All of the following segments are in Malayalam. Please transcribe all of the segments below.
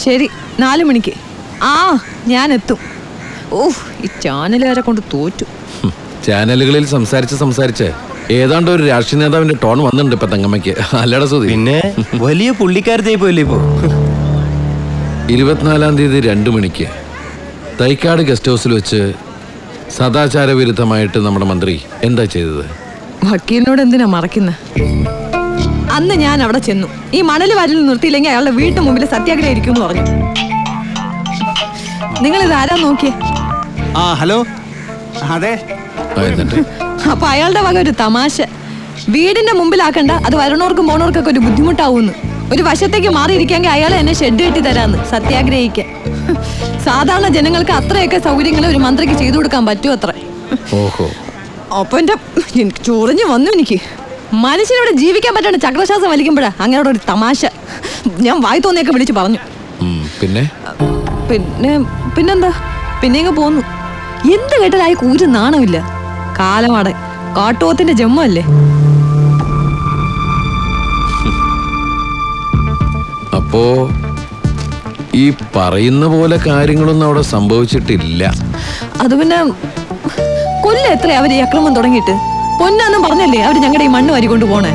ശരി നാലു മണിക്ക് ആ ഞാൻ എത്തും ഓഹ് ഈ ചാനലുകാരെ കൊണ്ട് തോറ്റു ഹും, ചാനലുകളിൽ സംസാരിച്ച് സംസാരിച്ച് ഏതാണ്ട് ഒരു രാഷ്ട്രീയ നേതാവിന്റെ ടോൺ വന്നിട്ടുണ്ട് ഇപ്പൊ തങ്കമ്മയ്ക്ക് അല്ലട സുധി പിന്നെ വലിയ പുള്ളിക്കാരത്തായി പോയില്ലേ ഇപ്പോ ഇരുപത്തിനാലാം തീയതി രണ്ടു മണിക്ക് തൈക്കാട് ഗസ്റ്റ് ഹൗസിൽ വെച്ച് സദാചാര വിരുദ്ധമായിട്ട് നമ്മുടെ മന്ത്രി എന്താ ചെയ്തത് വക്കീലിനോട് എന്തിനാ മറക്കുന്ന അന്ന് ഞാൻ അവിടെ ചെന്നു ഈ മണൽ വാരിൽ നിർത്തിയില്ലെങ്കിൽ അയാളുടെ വീട്ടു മുമ്പിൽ സത്യാഗ്രഹം ഇരിക്കും എന്ന് പറഞ്ഞു നിങ്ങൾ ഇത് ആരാ നോക്കിയേ ആ ഹലോ അതെ ആ, എന്നിട്ട് അപ്പൊ അയാളുടെ വക ഒരു തമാശ വീടിന്റെ മുമ്പിലാക്കണ്ട അത് വരണവർക്കും പോണവർക്കൊക്കെ ഒരു ബുദ്ധിമുട്ടാവൂന്ന് ഒരു വശത്തേക്ക് മാറിയിരിക്കാമെങ്കിൽ അയാൾ എന്നെ ഷെഡ് കെട്ടി തരാന്ന് സത്യാഗ്രഹിക്കാൻ സാധാരണ ജനങ്ങൾക്ക് അത്രയൊക്കെ സൗകര്യങ്ങൾ ഒരു മന്ത്രിക്ക് ചെയ്തു കൊടുക്കാൻ പറ്റുമോ അത്ര ഓഹോ അപ്പൊ എന്റെ എനിക്ക് ചൊറിഞ്ഞു വന്നു എനിക്ക് മനുഷ്യനിവിടെ ജീവിക്കാൻ പറ്റാണ്ട് ചക്രശ്വാസം വലിക്കുമ്പോഴാ അങ്ങനെ ഒരു തമാശ ഞാൻ വായി തോന്നിയൊക്കെ വിളിച്ചു പറഞ്ഞു ഉം, പിന്നെ പിന്നെ പിന്നെന്താ പിന്നെ ഇങ്ങ് പോന്നു എന്ത് കേട്ടാലായി കൂര് നാണമില്ല കാലമാടെ കാട്ടുപോത്തിന്റെ ജമ്മല്ലേ അപ്പോ ഈ പറയുന്ന പോലെ കാര്യങ്ങളൊന്നും അവിടെ സംഭവിച്ചിട്ടില്ല അത് പിന്നെ കൊല്ല എത്ര അവര് ഈ അക്രമം തുടങ്ങിയിട്ട് പൊന്നാന്നും പറഞ്ഞല്ലേ അവര് ഞങ്ങളുടെ ഈ മണ്ണ് വാരിക്കൊണ്ട് പോണേ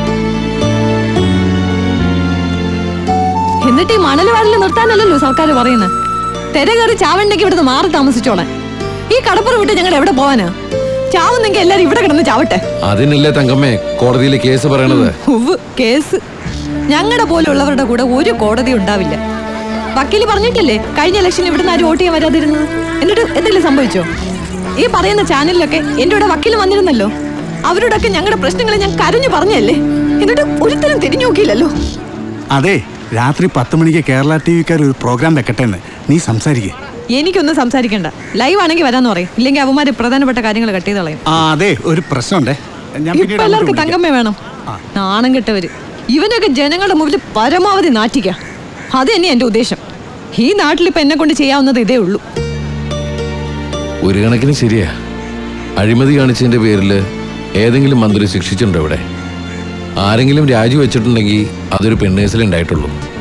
എന്നിട്ട് ഈ മണൽ വാരിൽ നിർത്താനല്ലല്ലോ സർക്കാർ പറയുന്നത് തെര കയറി ചാവണ്ടെങ്കിൽ ഇവിടുന്ന് മാറി താമസിച്ചോളെ ഈ കടപ്പുറം വിട്ട് ഞങ്ങൾ എവിടെ പോവാനാ ചാവുന്നെങ്കിൽ എല്ലാരും ഇവിടെ കിടന്ന് ചാവട്ടെ അതിനല്ലേ തങ്കമ്മേ കോടതിയിൽ കേസ് പറയണത് ഉവ്വ്, കേസ് ഞങ്ങളുടെ പോലുള്ളവരുടെ കൂടെ ഒരു കോടതി ഉണ്ടാവില്ല വക്കീല് പറഞ്ഞിട്ടില്ലേ കഴിഞ്ഞ ഇലക്ഷനിൽ ഇവിടുന്ന് ആരും വോട്ട് ചെയ്യാൻ വരാതിരുന്നത് എന്നിട്ട് എന്തെങ്കിലും സംഭവിച്ചോ ഈ പറയുന്ന ചാനലിലൊക്കെ എന്റെ കൂടെ വക്കീല് വന്നിരുന്നല്ലോ അവരോടൊക്കെ ഞങ്ങളുടെ പ്രശ്നങ്ങൾ ഞാൻ കരഞ്ഞു പറഞ്ഞല്ലേ എന്നിട്ട് ഒരുത്തരം തിരിഞ്ഞു നോക്കിയില്ലല്ലോ അതെ രാത്രി പത്ത് മണിക്ക് കേരള ടി വിക്കാർ ഒരു പ്രോഗ്രാം വെക്കട്ടെ എന്ന് നീ സംസാരിക്കേ എനിക്കൊന്നും സംസാരിക്കണ്ട ലൈവ് ആണെങ്കിൽ വരാന്ന് പറയും ഇല്ലെങ്കിൽ അവന്മാര് പ്രധാനപ്പെട്ട കാര്യങ്ങൾ കട്ട് ചെയ്ത് കളയും ആ അതെ ഒരു പ്രശ്നമുണ്ടേ ഞാൻ ഇപ്പൊ പിന്നീട് എല്ലാവർക്കും അങ്ങോട്ട് തങ്കമ്മ വേണം നാണം കെട്ടവര് ഇവനൊക്കെ ജനങ്ങളുടെ മുമ്പിൽ പരമാവധി നാറ്റിക്ക അത് തന്നെ എന്റെ ഉദ്ദേശം ഈ നാട്ടിൽ ഇപ്പൊ എന്നെ കൊണ്ട് ചെയ്യാവുന്നത് ഇതേ ഉള്ളൂ ഒരു കണക്കിന് ശരിയാ അഴിമതി കാണിച്ചതിന്റെ പേരിൽ ഏതെങ്കിലും മന്ത്രി ശിക്ഷിച്ചിട്ടുണ്ടോ ഇവിടെ ആരെങ്കിലും രാജിവെച്ചിട്ടുണ്ടെങ്കിൽ അതൊരു പെണ്ണേസിൽ ഉണ്ടായിട്ടുള്ളൂ